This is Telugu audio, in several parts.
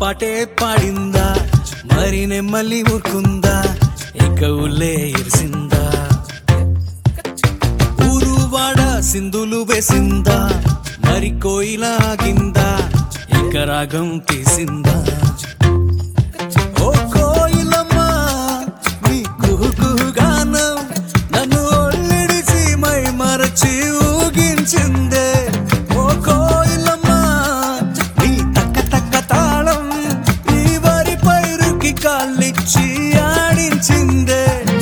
పాటే పాడిందా మరి నెమ్మలి ఊరుకుందా ఇక ఊళ్ళే ఇరిసిందా ఊరు వాడ సింధులు వేసిందా మరి కోయిల ఆగిందా ఇక రాగం తీసిందా ఓ కోయిలమ్మ నీ కుహు కుహు గానం నన్ను ఒళ్ళిడిచి మై మరచి ఊగించిందే ఓ కోయిలమ్మ నీ తక్క తక్క తాళం ఈ వరి పైరుకి కాళ్ళిచ్చి ఆడించిందే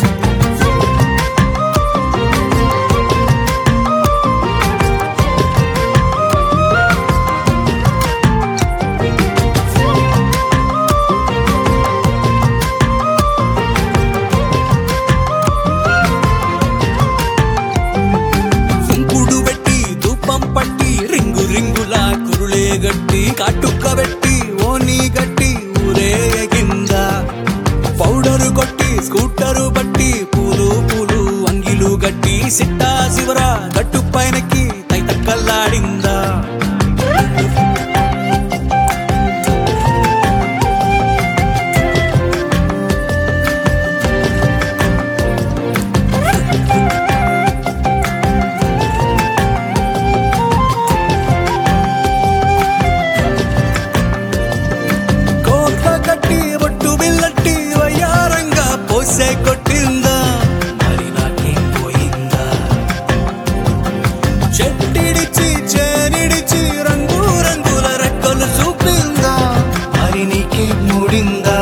కుంకుడు పెట్టి ధూపం పట్టి రింగు రింగుల కురులే గట్టి కాటుక్క పెట్టి ఓని గట్టి ఊరే ఎగిందా పౌడరు కొట్టి స్కూటరు బట్టి పూలు పూలు అంగిలు గట్టి సిట్టా శివర గట్టు పైనకి తైతక్కల్లాడిందా కోట కట్టి బొట్టు బిల్లట్టి వయ్యారంగా పోసే కొట్టిందా మరి నాకేం పోయిందా చెట్టిడిచి చేనిడిచి రంగు రంగుల రెక్కలు చూపిందా మరి నీకే మూడిందా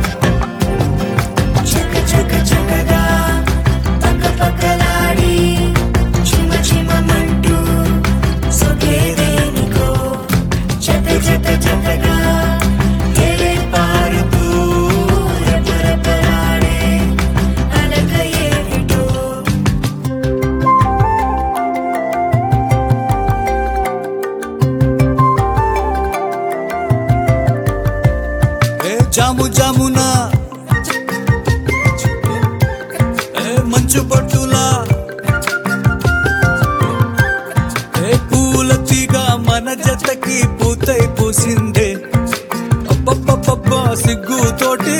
చక చక చకగా పక్క పక్కలాడి చిమ చిమమంటూ సొగేదేనికో చక చక చకగా తెరే పారుతూ రపరపలాడే అలక ఏమిటో ఏ జాము జామునా ఏ మంచు పట్టులా ఏ పూల తీగ మన జతకి పూతై పూసిందే అబ్బబ్బబ్బబ్బ సిగ్గుతోటి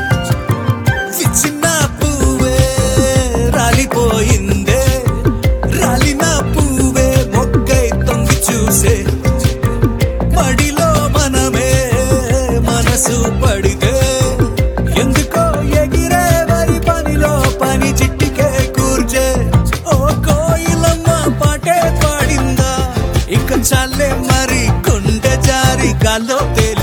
చిన్న పువ్వే రాలిపోయిందే రాలిన పువ్వే మొక్కై తొంగి చూసే పడిలో మనమే మనసు పడితే ఎందుకో ఎగిరే వరి పనిలో పని చిట్టికే కూర్చే ఓ కోయిలమ్మ పాటే పాడిందా ఇక చాలే మరి కొండ జారి గాల్లో తేలి